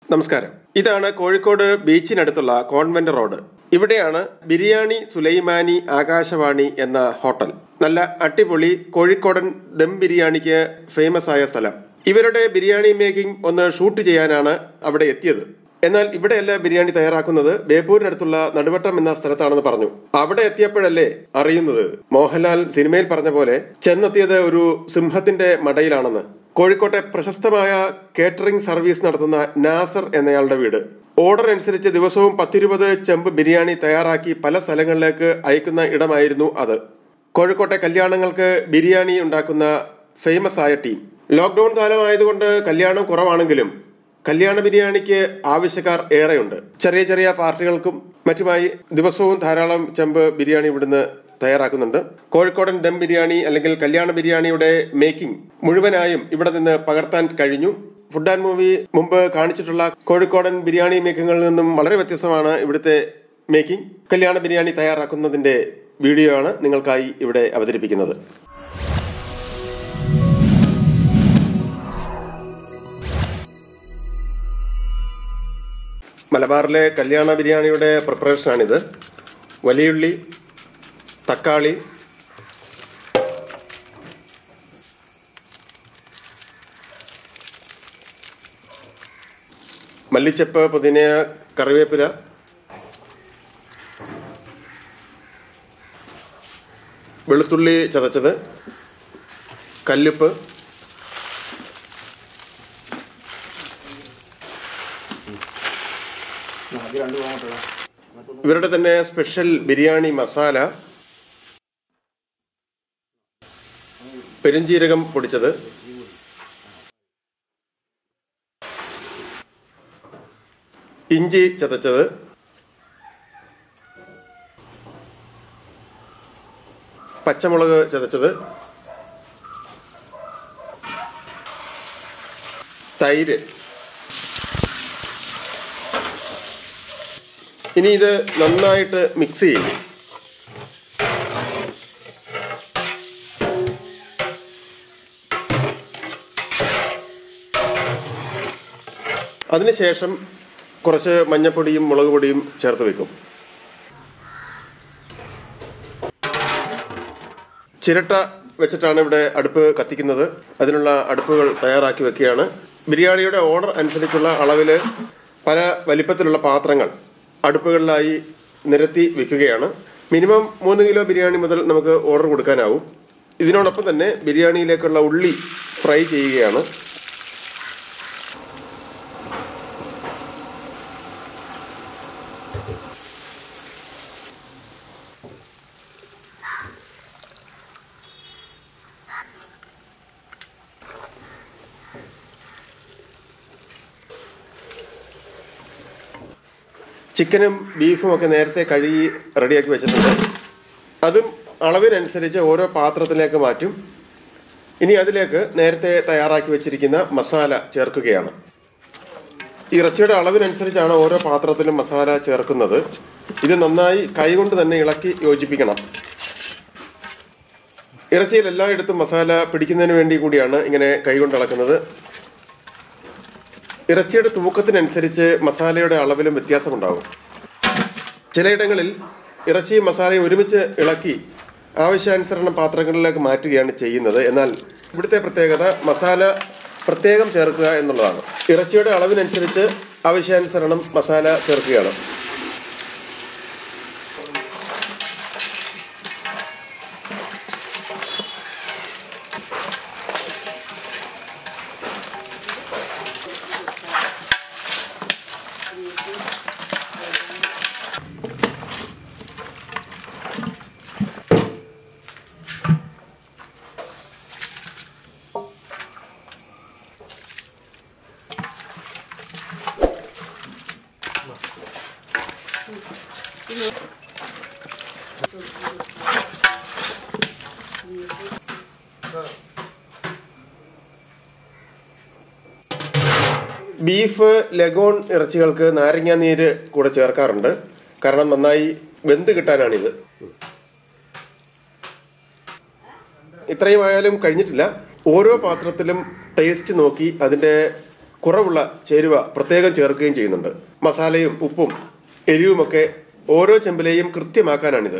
നമസ്കാരം ഇതാണ് Kozhikode ബീച്ചിനടുത്തുള്ള convent road ഇവിടെയാണ് ബിരിയാണി സുലൈമാനി ആകാശവാണി എന്ന ഹോട്ടൽ നല്ല അടിപൊളി കോഴിക്കോടൻ ദം ബിരിയാണിക്ക് ഫേമസ് ആയ സ്ഥലം ഇവരുടെ ബിരിയാണി മേക്കിംഗ് ഒന്ന് ഷൂട്ട് ചെയ്യാനാണ് അവിടെ എത്തിയത് എന്നാൽ ഇവിടെയല്ല ബിരിയാണി തയ്യാറാക്കുന്നത് ബേപ്പൂരിനടുത്തുള്ള നടുവട്ടം എന്ന സ്ഥലത്താണെന്ന് പറഞ്ഞു അവിടെ എത്തിയപ്പോഴല്ലേ അറിയുന്നത് മോഹൻലാൽ സിനിമയിൽ പറഞ്ഞ പോലെ ചെന്നെത്തിയത് ഒരു സിംഹത്തിന്റെ മടയിലാണെന്ന് കോഴിക്കോട്ടെ പ്രശസ്തമായ കേറ്ററിംഗ് സർവീസ് നടത്തുന്ന നാസർ എന്നയാളുടെ വീട് ഓർഡർ അനുസരിച്ച് ദിവസവും പത്തിരുപത് ചെമ്പ് ബിരിയാണി തയ്യാറാക്കി പല സ്ഥലങ്ങളിലേക്ക് അയക്കുന്ന ഇടമായിരുന്നു അത് കോഴിക്കോട്ടെ കല്യാണങ്ങൾക്ക് ബിരിയാണി ഉണ്ടാക്കുന്ന ഫേമസ് ആയ ടീം ലോക്ക്ഡൌൺ കാലമായതുകൊണ്ട് കല്യാണം കുറവാണെങ്കിലും കല്യാണ ബിരിയാണിക്ക് ആവശ്യക്കാർ ഏറെയുണ്ട് ചെറിയ ചെറിയ പാർട്ടികൾക്കും മറ്റുമായി ദിവസവും ധാരാളം ചെമ്പ് ബിരിയാണി ഇവിടുന്ന് തയ്യാറാക്കുന്നുണ്ട് കോഴിക്കോടൻ ദം ബിരിയാണി അല്ലെങ്കിൽ കല്യാണ ബിരിയാണിയുടെ മേക്കിംഗ് മുഴുവനായും ഇവിടെ നിന്ന് പകർത്താൻ കഴിഞ്ഞു ഫുഡ് ആൻഡ് മൂവി മുമ്പ് കാണിച്ചിട്ടുള്ള കോഴിക്കോടൻ ബിരിയാണി മേക്കിങ്ങുകളിൽ നിന്നും വളരെ വ്യത്യസ്തമാണ് ഇവിടുത്തെ മേക്കിംഗ് കല്യാണ ബിരിയാണി തയ്യാറാക്കുന്നതിന്റെ വീഡിയോ ആണ് നിങ്ങൾക്കായി ഇവിടെ അവതരിപ്പിക്കുന്നത് മലബാറിലെ കല്യാണ ബിരിയാണിയുടെ പ്രിപ്പറേഷനാണിത് വലിയുള്ളി തക്കാളി മല്ലിച്ചപ്പ് പുതിന കറിവേപ്പില വെളുത്തുള്ളി ചതച്ചത് കല്ലുപ്പ് ഇവരുടെ തന്നെ സ്പെഷ്യൽ ബിരിയാണി മസാല പെരുംജീരകം പൊടിച്ചത് ഇഞ്ചി ചതച്ചത് പച്ചമുളക് ചതച്ചത് തൈര് ഇനി ഇത് നന്നായിട്ട് മിക്സ് ചെയ്യും അതിനുശേഷം കുറച്ച് മഞ്ഞപ്പൊടിയും മുളക് പൊടിയും ചേർത്ത് വെക്കും ചിരട്ട വെച്ചിട്ടാണ് ഇവിടെ അടുപ്പ് കത്തിക്കുന്നത് അതിനുള്ള അടുപ്പുകൾ തയ്യാറാക്കി വെക്കുകയാണ് ബിരിയാണിയുടെ ഓർഡർ അനുസരിച്ചുള്ള അളവിൽ പല വലിപ്പത്തിലുള്ള പാത്രങ്ങൾ അടുപ്പുകളിലായി നിരത്തി വെക്കുകയാണ് മിനിമം മൂന്ന് കിലോ ബിരിയാണി മുതൽ നമുക്ക് ഓർഡർ കൊടുക്കാനാവും ഇതിനോടൊപ്പം തന്നെ ബിരിയാണിയിലേക്കുള്ള ഉള്ളി ഫ്രൈ ചെയ്യുകയാണ് ചിക്കനും ബീഫും ഒക്കെ നേരത്തെ കഴുകി റെഡിയാക്കി വെച്ചിട്ടുണ്ട് അതും അളവിനനുസരിച്ച് ഓരോ പാത്രത്തിലേക്ക് മാറ്റും ഇനി അതിലേക്ക് നേരത്തെ തയ്യാറാക്കി വെച്ചിരിക്കുന്ന മസാല ചേർക്കുകയാണ് ഇറച്ചിയുടെ അളവിനനുസരിച്ചാണ് ഓരോ പാത്രത്തിലും മസാല ചേർക്കുന്നത് ഇത് നന്നായി കൈകൊണ്ട് തന്നെ ഇളക്കി യോജിപ്പിക്കണം ഇറച്ചിയിൽ എല്ലായിടത്തും മസാല പിടിക്കുന്നതിന് വേണ്ടി കൂടിയാണ് ഇങ്ങനെ കൈകൊണ്ട് ഇളക്കുന്നത് ഇറച്ചിയുടെ തൂക്കത്തിനനുസരിച്ച് മസാലയുടെ അളവിലും വ്യത്യാസമുണ്ടാകും ചിലയിടങ്ങളിൽ ഇറച്ചിയും മസാലയും ഒരുമിച്ച് ഇളക്കി ആവശ്യാനുസരണം പാത്രങ്ങളിലേക്ക് മാറ്റുകയാണ് ചെയ്യുന്നത് എന്നാൽ ഇവിടുത്തെ പ്രത്യേകത മസാല പ്രത്യേകം ചേർക്കുക എന്നുള്ളതാണ് ഇറച്ചിയുടെ അളവിനനുസരിച്ച് ആവശ്യാനുസരണം മസാല ചേർക്കുകയാണ് ബീഫ് ലഗോൺ ഇറച്ചികൾക്ക് നാരങ്ങ നീര് കൂടെ ചേർക്കാറുണ്ട് കാരണം നന്നായി വെന്ത് കിട്ടാനാണിത് ഇത്രയും ആയാലും കഴിഞ്ഞിട്ടില്ല ഓരോ പാത്രത്തിലും ടേസ്റ്റ് നോക്കി അതിൻ്റെ കുറവുള്ള ചേരുവ പ്രത്യേകം ചേർക്കുകയും ചെയ്യുന്നുണ്ട് മസാലയും ഉപ്പും എരിവുമൊക്കെ ഓരോ ചെമ്പിലെയും കൃത്യമാക്കാനാണിത്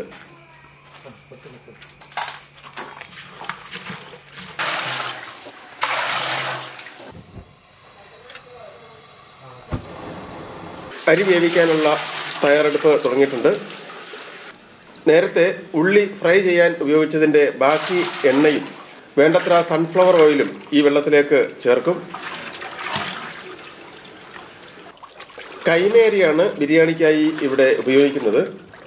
അരി വേവിക്കാനുള്ള തയ്യാറെടുപ്പ് തുടങ്ങിയിട്ടുണ്ട് നേരത്തെ ഉള്ളി ഫ്രൈ ചെയ്യാൻ ഉപയോഗിച്ചതിൻ്റെ ബാക്കി എണ്ണയും വേണ്ടത്ര സൺഫ്ലവർ ഓയിലും ഈ വെള്ളത്തിലേക്ക് ചേർക്കും കൈമേരിയാണ് ബിരിയാണിക്കായി ഇവിടെ ഉപയോഗിക്കുന്നത്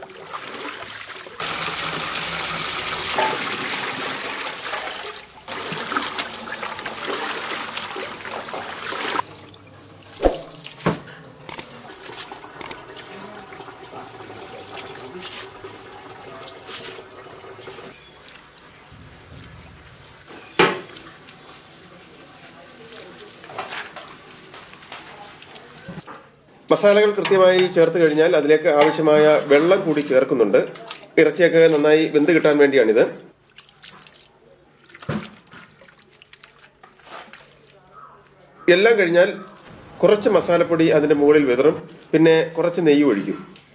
മസാലകൾ കൃത്യമായി ചേർത്ത് കഴിഞ്ഞാൽ അതിലേക്ക് ആവശ്യമായ വെള്ളം കൂടി ചേർക്കുന്നുണ്ട് ഇറച്ചിയൊക്കെ നന്നായി വെന്ത് കിട്ടാൻ വേണ്ടിയാണിത് എല്ലാം കഴിഞ്ഞാൽ കുറച്ച് മസാലപ്പൊടി അതിൻ്റെ മുകളിൽ വിതറും പിന്നെ കുറച്ച് നെയ്യ് ഒഴിക്കും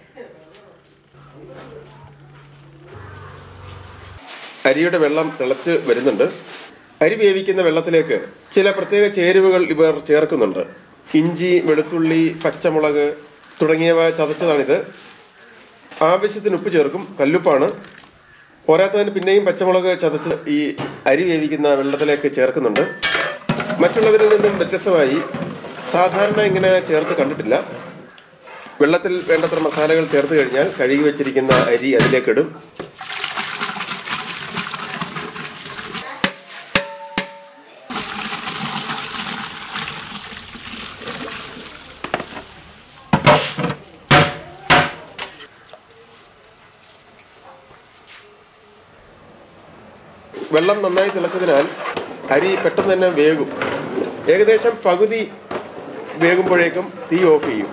അരിയുടെ വെള്ളം തിളച്ച് വരുന്നുണ്ട് അരി വേവിക്കുന്ന വെള്ളത്തിലേക്ക് ചില പ്രത്യേക ചേരുവകൾ ഇവർ ചേർക്കുന്നുണ്ട് ഇഞ്ചി വെളുത്തുള്ളി പച്ചമുളക് തുടങ്ങിയവ ചതച്ചതാണിത് ആവശ്യത്തിന് ഉപ്പ് ചേർക്കും കല്ലുപ്പാണ് പോരാത്തതിന് പിന്നെയും പച്ചമുളക് ചതച്ച് ഈ അരി വേവിക്കുന്ന വെള്ളത്തിലേക്ക് ചേർക്കുന്നുണ്ട് മറ്റുള്ളവരിൽ നിന്നും വ്യത്യസ്തമായി സാധാരണ ഇങ്ങനെ ചേർത്ത് കണ്ടിട്ടില്ല വെള്ളത്തിൽ വേണ്ടത്ര മസാലകൾ ചേർത്ത് കഴിഞ്ഞാൽ കഴുകി വെച്ചിരിക്കുന്ന അരി അതിലേക്കിടും വെള്ളം നന്നായി തിളച്ചതിനാൽ അരി പെട്ടെന്ന് തന്നെ വേകും ഏകദേശം പകുതി വേകുമ്പോഴേക്കും തീ ഓഫ് ചെയ്യും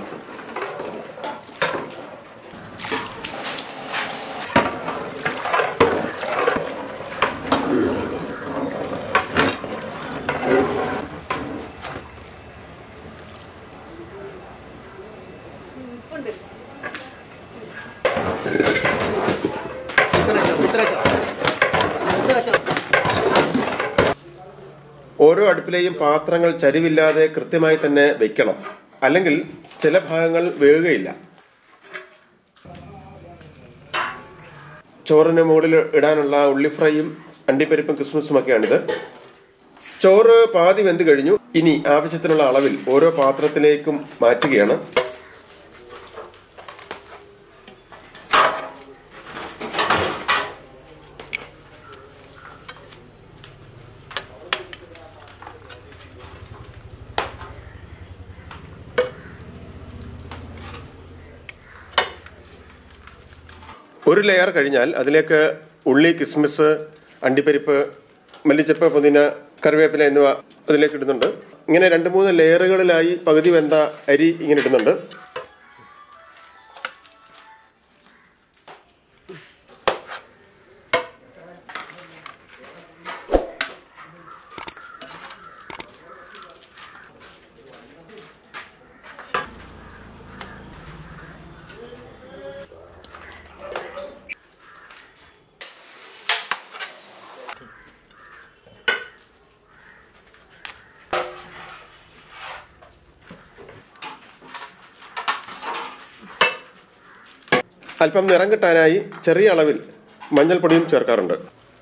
ഓരോ അടുപ്പിലെയും പാത്രങ്ങൾ ചരിവില്ലാതെ കൃത്യമായി തന്നെ വെക്കണം അല്ലെങ്കിൽ ചില ഭാഗങ്ങൾ വേകുകയില്ല ചോറിന് മുകളിൽ ഇടാനുള്ള ഉള്ളി ഫ്രൈയും അണ്ടിപ്പരിപ്പും ക്രിസ്മസും ഒക്കെയാണിത് ചോറ് പാതി വെന്ത് കഴിഞ്ഞു ഇനി ആവശ്യത്തിനുള്ള അളവിൽ ഓരോ പാത്രത്തിലേക്കും മാറ്റുകയാണ് ഒരു ലെയർ കഴിഞ്ഞാൽ അതിലേക്ക് ഉള്ളി കിസ്മിസ് അണ്ടിപ്പരിപ്പ് മല്ലിച്ചപ്പ് പുതിന കറിവേപ്പില എന്നിവ അതിലേക്ക് ഇടുന്നുണ്ട് ഇങ്ങനെ രണ്ട് മൂന്ന് ലെയറുകളിലായി പകുതി വെന്ത അരി ഇങ്ങനെ ഇടുന്നുണ്ട് അല്പം നിറം കിട്ടാനായി ചെറിയ അളവിൽ മഞ്ഞൾപ്പൊടിയും ചേർക്കാറുണ്ട്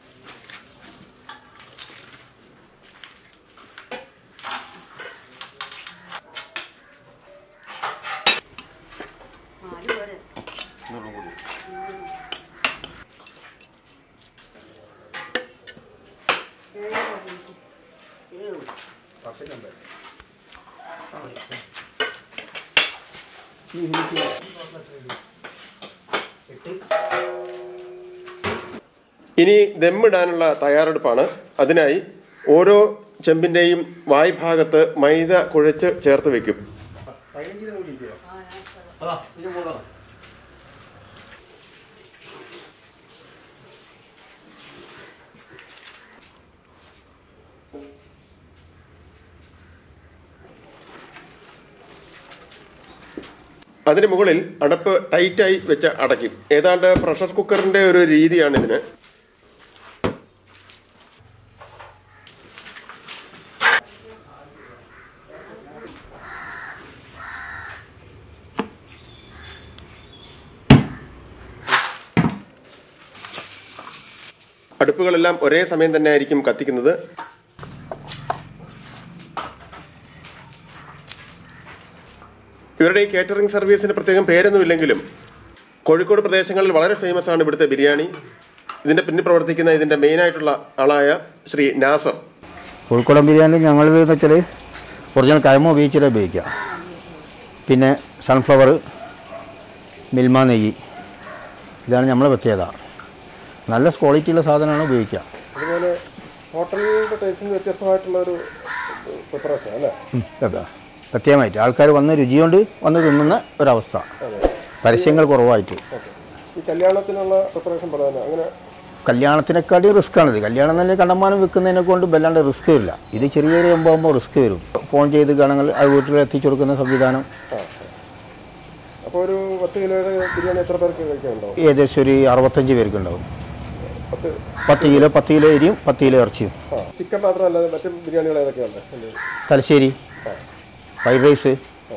ഇനി ദമ്മിടാനുള്ള തയ്യാറെടുപ്പാണ് അതിനായി ഓരോ ചെമ്പിൻ്റെയും വായ്ഭാഗത്ത് മൈദ കുഴച്ച് ചേർത്ത് വെക്കും പതിനഞ്ചിന് കൂടി ഇല്ലയോ അതാ ഇത് മൂന്നോ അതിന് മുകളിൽ അടപ്പ് ടൈറ്റായി വെച്ച് അടയ്ക്കും ഏതാണ്ട് പ്രഷർ കുക്കറിന്റെ ഒരു രീതിയാണ് ഇതിന് അടുപ്പുകളെല്ലാം ഒരേ സമയം തന്നെ ആയിരിക്കും കത്തിക്കുന്നത് ഇവരുടെ ഈ കേറ്ററിംഗ് സർവീസിന് പ്രത്യേകം പേരൊന്നുമില്ലെങ്കിലും കോഴിക്കോട് പ്രദേശങ്ങളിൽ വളരെ ഫേമസ് ആണ് ഇവിടുത്തെ ബിരിയാണി ഇതിന്റെ പിന്നിൽ പ്രവർത്തിക്കുന്ന ഇതിന്റെ മെയിൻ ആയിട്ടുള്ള ആളായ ശ്രീ നാസർ കോഴിക്കോടൻ ബിരിയാണി ഞങ്ങളിത് എന്ന് വെച്ചാൽ ഒറിജിനൽ കഴമ ഉപയോഗിച്ചിട്ട് ഉപയോഗിക്കുക പിന്നെ സൺഫ്ലവർ മിൽമ നെയ്യ് ഇതാണ് നമ്മളെ പ്രത്യേകത നല്ല ക്വാളിറ്റിയുള്ള സാധനമാണ് ഉപയോഗിക്കുക അതുപോലെ ഹോട്ടലിന്റെ ടേസ്റ്റിന് വ്യത്യസ്തമായിട്ടുള്ള ഒരു പ്രിപ്പറേഷൻ അല്ലേ ഉം, അതാ. പ്രത്യേകമായിട്ട് ആൾക്കാർ വന്ന് രുചി കൊണ്ട് വന്ന് തിന്നുന്ന ഒരവസ്ഥ പരസ്യങ്ങൾ കുറവായിട്ട് ഈ കല്യാണത്തിനുള്ള പ്രിപ്പറേഷൻ പറയാൻ അങ്ങനെ കല്യാണത്തിനെക്കാട്ടി റിസ്ക് ആണിത് കല്യാണം തന്നെ കണ്ടമാനം വെക്കുന്നതിനെ കൊണ്ട് വല്ലാണ്ട് റിസ്ക് ഇല്ല ഇത് ചെറിയ ചെറിയ ആകുമ്പോൾ റിസ്ക് വരും ഫോൺ ചെയ്ത് കാണുമ്പോൾ അത് വീട്ടിൽ എത്തിച്ചു കൊടുക്കുന്ന സംവിധാനം അപ്പോൾ ഒരു പത്ത് കിലോയുടെ ബിരിയാണി എത്ര പേർക്ക് കഴിക്കാനുണ്ടാവും ഏകദേശം ഒരു അറുപത്തഞ്ച് പേർക്ക് ഉണ്ടാവും പത്ത് പത്ത് കിലോ പത്ത് കിലോ അരിയും പത്ത് കിലോ ഇറച്ചിയും ആ ചിക്കൻ മാത്രമല്ലാതെ മറ്റു ബിരിയാണികൾ ഏതൊക്കെയുണ്ട് തലശ്ശേരി ഫ്രൈഡ് റൈസ്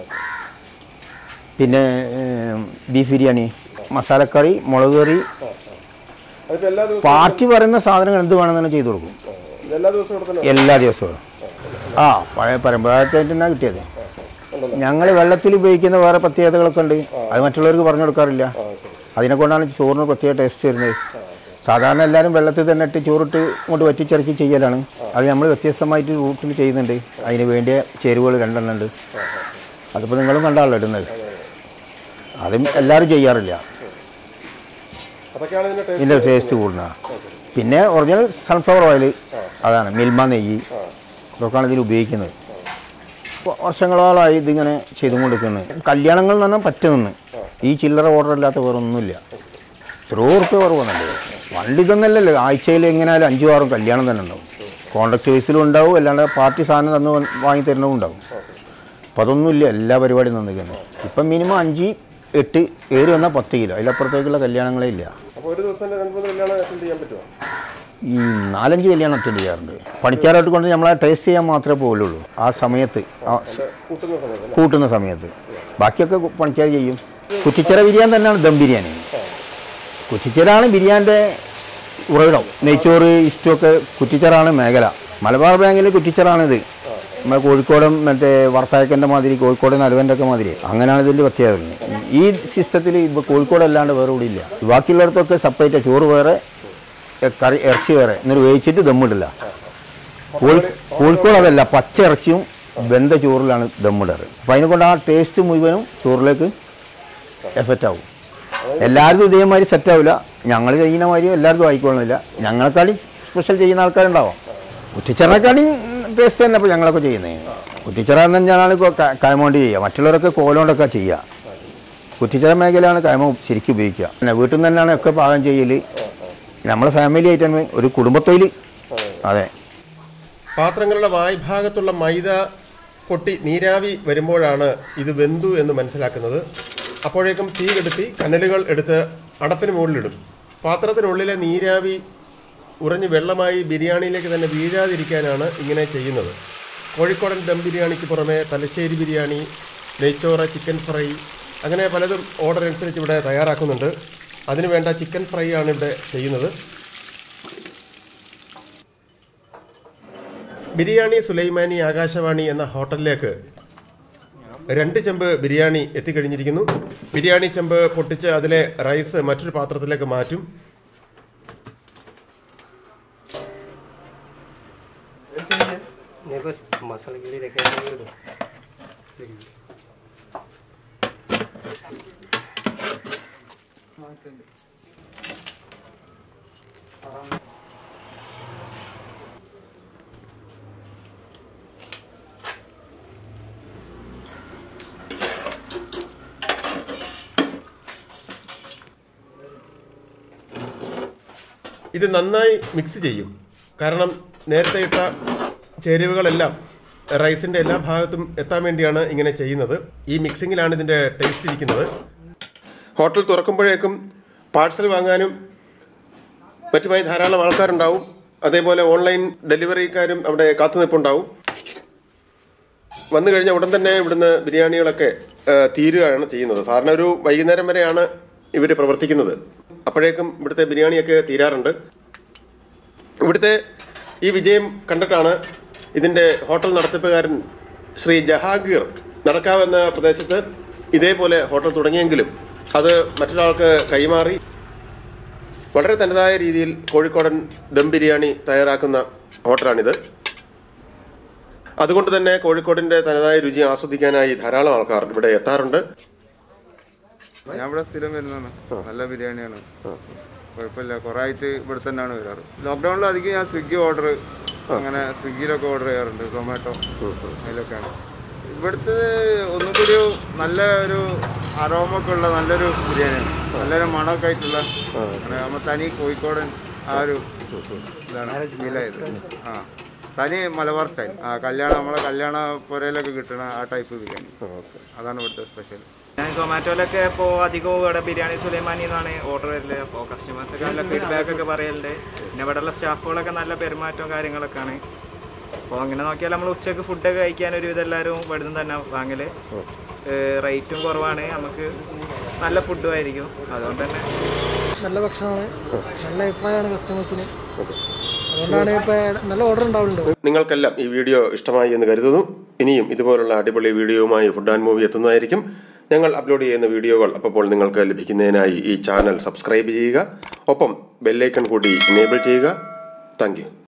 പിന്നെ ഏം, ബീഫ് ബിരിയാണി മസാലക്കറി മുളക് കറി അതിപ്പോൾ എല്ലാ ദിവസവും പാർട്ടി പറയുന്ന സാധനങ്ങൾ എന്ത് വേണമെന്ന് ചെയ്തു കൊടുക്കും എല്ലാ ദിവസവും ഇവിടെ തന്നെ എല്ലാ ദിവസവും ആ പഴയ പരമ്പരാഗതമായിട്ട് തന്നെ കിട്ടിയത് ഞങ്ങൾ വെള്ളത്തിൽ ഉപയോഗിക്കുന്ന വേറെ പ്രത്യേകതകളൊക്കെ ഉണ്ട് അത് മറ്റുള്ളവർക്ക് പറഞ്ഞു കൊടുക്കാറില്ല അതിനെ കൊണ്ടാണ് ചോറിന് പ്രത്യേക ടേസ്റ്റ് വരുന്നത് സാധാരണ എല്ലാവരും വെള്ളത്തിൽ തന്നെ ഇട്ട് ചോറിട്ട് ഇങ്ങോട്ട് വറ്റിച്ചിറക്കി ചെയ്യലാണ് അത് നമ്മൾ വ്യത്യസ്തമായിട്ട് റൂട്ടിൽ ചെയ്യുന്നുണ്ട് അതിന് വേണ്ടിയ ചേരുവകൾ രണ്ടെണ്ണം ഉണ്ട് അതിപ്പോൾ നിങ്ങളും കണ്ടാണല്ലോ ഇടുന്നത് അതും എല്ലാവരും ചെയ്യാറില്ല അതൊക്കെയാണ് ഇതിന്റെ ടേസ്റ്റ് ഇതിൻ്റെ ടേസ്റ്റ് കൂടുന്നത് പിന്നെ ഒറിജിനൽ സൺഫ്ലവർ ഓയിൽ അതാണ് മിൽമ നെയ്യ് ഇതൊക്കെയാണ് ഇതിൽ ഉപയോഗിക്കുന്നത് ഇപ്പൊ വർഷങ്ങളോളമായി ഇതിങ്ങനെ ചെയ്തും കൊടുക്കുന്നത് കല്യാണങ്ങൾ എന്ന് പറഞ്ഞാൽ പറ്റ നിന്ന് ഈ ചില്ലറ ഓർഡർ അല്ലാത്ത വേറെ ഒന്നുമില്ല എത്രയോ ഉറുപ്പ് കുറവൊന്നുണ്ട് വണ്ടി ഇതൊന്നല്ലല്ലോ ആഴ്ചയിൽ എങ്ങനെയായാലും അഞ്ചും ആറും കല്യാണം തന്നെ ഉണ്ടാവും കോൺട്രാക്ട് ബേസിലും ഉണ്ടാവും അല്ലാണ്ട് പാർട്ടി സാധനം തന്ന് വാങ്ങി തരുന്നതും ഉണ്ടാവും അപ്പം അതൊന്നുമില്ല എല്ലാ പരിപാടിയും നിന്നിരിക്കുന്നത് ഇപ്പം മിനിമം അഞ്ച് എട്ട് ഏറി വന്നാൽ പത്ത് കിലോ അതിലപ്പുറത്തേക്കുള്ള കല്യാണങ്ങളേ ഇല്ല അപ്പോൾ ഒരു ദിവസം തന്നെ രണ്ട് മൂന്ന് കല്യാണം അറ്റൻഡ് ചെയ്യാൻ പറ്റുമോ ഈ നാലഞ്ച് കല്യാണം അറ്റൻഡ് ചെയ്യാറുണ്ട് പണിക്കാരായിട്ട് കൊണ്ട് നമ്മളെ ടേസ്റ്റ് ചെയ്യാൻ മാത്രമേ പോകുള്ളൂ ആ സമയത്ത് ആ സ് കൂട്ടുന്ന സമയത്ത് കൂട്ടുന്ന സമയത്ത് ബാക്കിയൊക്കെ കു- പണിക്കാർ ചെയ്യും കുറ്റിച്ചിറ ബിരിയാണി തന്നെയാണ് ദം ബിരിയാണി കുറ്റിച്ചിറാണ് ബിരിയാണിൻ്റെ ഉറവിടം നെയ്ച്ചോറ് ഇഷ്ടമൊക്കെ കുറ്റിച്ചിറാണ് മേഖല മലബാർ ബാങ്കിൽ കുറ്റിച്ചിറാണിത് നമ്മുടെ കോഴിക്കോടും മറ്റേ വർത്തായക്കൻ്റെ മാതിരി കോഴിക്കോട് നലുവൻ്റെ ഒക്കെ മാതിരി അങ്ങനെയാണ് ഇതിൻ്റെ പ്രത്യേകത വരുന്നത്. ഈ സിസ്റ്റത്തിൽ ഇപ്പോൾ കോഴിക്കോട് അല്ലാണ്ട് വേറെ ഇവിടെ ഇല്ല ബാക്കിയുള്ളിടത്തൊക്കെ സെപ്പറേറ്റ് ചോറ് വേറെ എ, കറി ഇറച്ചി വേറെ എന്നിട്ട് വേവിച്ചിട്ട് ദമ്മിടില്ല കോഴി കോഴിക്കോട് അതല്ല പച്ച ഇറച്ചിയും വെന്ത ചോറിലാണ് ദമ്മിടാറ് അപ്പം അതിനെ കൊണ്ട് ആ ടേസ്റ്റ് മുഴുവനും ചോറിലേക്ക് എഫക്റ്റ് ആവും എല്ലാവർക്കും ഇതേമാതിരി സെറ്റ് ആവില്ല ഞങ്ങൾ ചെയ്യുന്ന മാതിരി എല്ലാവർക്കും ആയിക്കൊള്ളുന്നില്ല ഞങ്ങളെക്കാളും സ്പെഷ്യൽ ചെയ്യുന്ന ആൾക്കാരുണ്ടാവും കുറ്റിച്ചറക്കാളും ടേസ്റ്റ് തന്നെ ഇപ്പോൾ ഞങ്ങളൊക്കെ ചെയ്യുന്നത് കുറ്റിച്ചറ എന്ന് പറഞ്ഞാൽ കയമോണ്ട് ചെയ്യുക മറ്റുള്ളവരൊക്കെ കോലോണ്ടൊക്കെ ചെയ്യുക കുറ്റിച്ചറ മേഖലയാണ് കയമ ശരിക്കും ഉപയോഗിക്കുക പിന്നെ വീട്ടിൽ നിന്ന് തന്നെയാണ് ഒക്കെ പാകം ചെയ്യൽ നമ്മളെ ഫാമിലി ആയിട്ടാണ് ഒരു കുടുംബത്തൊഴിൽ അതെ പാത്രങ്ങളുടെ വായ്ഭാഗത്തുള്ള മൈദ പൊട്ടി നീരാവി വരുമ്പോഴാണ് ഇത് വെന്തു എന്ന് മനസ്സിലാക്കുന്നത് അപ്പോഴേക്കും തീ കെടുത്തി കനലുകൾ എടുത്ത് അടപ്പിന് മുകളിലിടും പാത്രത്തിനുള്ളിലെ നീരാവി ഉറഞ്ഞ് വെള്ളമായി ബിരിയാണിയിലേക്ക് തന്നെ വീഴാതിരിക്കാനാണ് ഇങ്ങനെ ചെയ്യുന്നത് കോഴിക്കോടൻ ദം ബിരിയാണിക്ക് പുറമെ തലശ്ശേരി ബിരിയാണി നെയ്ച്ചോറ് ചിക്കൻ ഫ്രൈ അങ്ങനെ പലതും ഓർഡർ അനുസരിച്ച് ഇവിടെ തയ്യാറാക്കുന്നുണ്ട് അതിനുവേണ്ട ചിക്കൻ ഫ്രൈ ആണ് ഇവിടെ ചെയ്യുന്നത് ബിരിയാണി സുലൈമാനി ആകാശവാണി എന്ന ഹോട്ടലിലേക്ക് രണ്ട് ചെമ്പ് ബിരിയാണി എത്തിക്കഴിഞ്ഞിരിക്കുന്നു ബിരിയാണി ചെമ്പ് പൊട്ടിച്ച് അതിലെ റൈസ് മറ്റൊരു പാത്രത്തിലേക്ക് മാറ്റും मेरे को मसाले के लिए रखे दो ഇത് നന്നായി മിക്സ് ചെയ്യും കാരണം നേരത്തെ ഇട്ട ചേരുവകളെല്ലാം റൈസിന്റെ എല്ലാ ഭാഗത്തും എത്താൻ വേണ്ടിയാണ് ഇങ്ങനെ ചെയ്യുന്നത് ഈ മിക്സിങ്ങിലാണ് ഇതിന്റെ ടേസ്റ്റ് ഇരിക്കുന്നത് ഹോട്ടൽ തുറക്കുമ്പോഴേക്കും പാഴ്സൽ വാങ്ങാനും മറ്റുമായി ധാരാളം ആൾക്കാരുണ്ടാവും അതേപോലെ ഓൺലൈൻ ഡെലിവറിക്കാരും അവിടെ കാത്തുനിൽപ്പുണ്ടാവും വന്നു കഴിഞ്ഞാൽ ഉടൻ തന്നെ ഇവിടുന്ന് ബിരിയാണികളൊക്കെ ആ, തീരുകയാണ് ചെയ്യുന്നത് സാധാരണ ഒരു വൈകുന്നേരം വരെയാണ് ഇവർ പ്രവർത്തിക്കുന്നത് അപ്പോഴേക്കും ഇവിടുത്തെ ബിരിയാണിയൊക്കെ തീരാറുണ്ട് ഇവിടുത്തെ ഈ വിജയം കണ്ടിട്ടാണ് ഇതിൻ്റെ ഹോട്ടൽ നടത്തിപ്പുകാരൻ ശ്രീ ജഹാംഗീർ നടക്കാവ് എന്ന പ്രദേശത്ത് ഇതേപോലെ ഹോട്ടൽ തുടങ്ങിയെങ്കിലും അത് മറ്റൊരാൾക്ക് കൈമാറി വളരെ തനതായ രീതിയിൽ കോഴിക്കോടൻ ദം ബിരിയാണി തയ്യാറാക്കുന്ന ഹോട്ടലാണിത് അതുകൊണ്ട് തന്നെ കോഴിക്കോടിന്റെ തനതായ രുചി ആസ്വദിക്കാനായി ധാരാളം ആൾക്കാർ ഇവിടെ എത്താറുണ്ട് ഞാൻ ഇവിടെ സ്ഥിരം വരുന്നതാണ് നല്ല ബിരിയാണിയാണ് കുഴപ്പമില്ല കുറെ ആയിട്ട് ഇവിടെ തന്നെയാണ് വരാറ് ലോക്ക്ഡൗണിൽ അധികം ഞാൻ സ്വിഗ്ഗി ഓർഡർ അങ്ങനെ സ്വിഗ്ഗിയിലൊക്കെ ഓർഡർ ചെയ്യാറുണ്ട് സൊമാറ്റോ അതിലൊക്കെയാണ് ഇവിടുത്തെ ഒന്നും കൂടി ഒരു നല്ല ഒരു അരോമൊക്കെ ഉള്ള നല്ലൊരു ബിരിയാണിയാണ് നല്ലൊരു മണമൊക്കെ ആയിട്ടുള്ള അങ്ങനെ നമ്മൾ തനി കോഴിക്കോടൻ ആ ഒരു ഇതാണ് ഫീലായത് ആ തനി മലബാർ സ്റ്റൈൽ ആ കല്യാണം നമ്മളെ കല്യാണ പുരയിലൊക്കെ കിട്ടുന്ന ആ ടൈപ്പ് ബിരിയാണി അതാണ് ഇവിടുത്തെ സ്പെഷ്യൽ ഞാൻ സൊമാറ്റോയിലൊക്കെ ഇപ്പോൾ അധികവും ഇവിടെ ബിരിയാണി സുലൈമാനി എന്നാണ് ഓർഡർ വരല് അപ്പോൾ കസ്റ്റമേഴ്സൊക്കെ നല്ല ഫീഡ്ബാക്ക് ഒക്കെ പറയലുണ്ട് പിന്നെ ഇവിടെയുള്ള സ്റ്റാഫുകളൊക്കെ നല്ല പെരുമാറ്റവും കാര്യങ്ങളൊക്കെയാണ് അപ്പോൾ അങ്ങനെ നോക്കിയാൽ നമ്മൾ ഉച്ചയ്ക്ക് ഫുഡൊക്കെ കഴിക്കാൻ ഒരുവിധം എല്ലാവരും ഇവിടുന്ന് തന്നെ വാങ്ങല് റേറ്റും കുറവാണ് നമുക്ക് നല്ല ഫുഡും ആയിരിക്കും അതുകൊണ്ട് തന്നെ നല്ല ഭക്ഷണമാണ് നല്ല അഭിപ്രായമാണ് കസ്റ്റമേഴ്സിന് അതുകൊണ്ടാണ് ഇപ്പോൾ നല്ല ഓർഡർ ഉണ്ടാവുന്നുണ്ട് നിങ്ങൾക്കെല്ലാം ഈ വീഡിയോ ഇഷ്ടമായി എന്ന് കരുതുന്നു ഇനിയും ഇതുപോലുള്ള അടിപൊളി വീഡിയോയുമായി ഫുഡ് ആൻഡ് മൂവി എത്തുന്നതായിരിക്കും ഞങ്ങൾ അപ്ലോഡ് ചെയ്യുന്ന വീഡിയോകൾ അപ്പോൾ നിങ്ങൾക്ക് ലഭിക്കുന്നതിനായി ഈ ചാനൽ സബ്സ്ക്രൈബ് ചെയ്യുക ഒപ്പം ബെല്ലൈക്കൺ കൂടി എനേബിൾ ചെയ്യുക താങ്ക്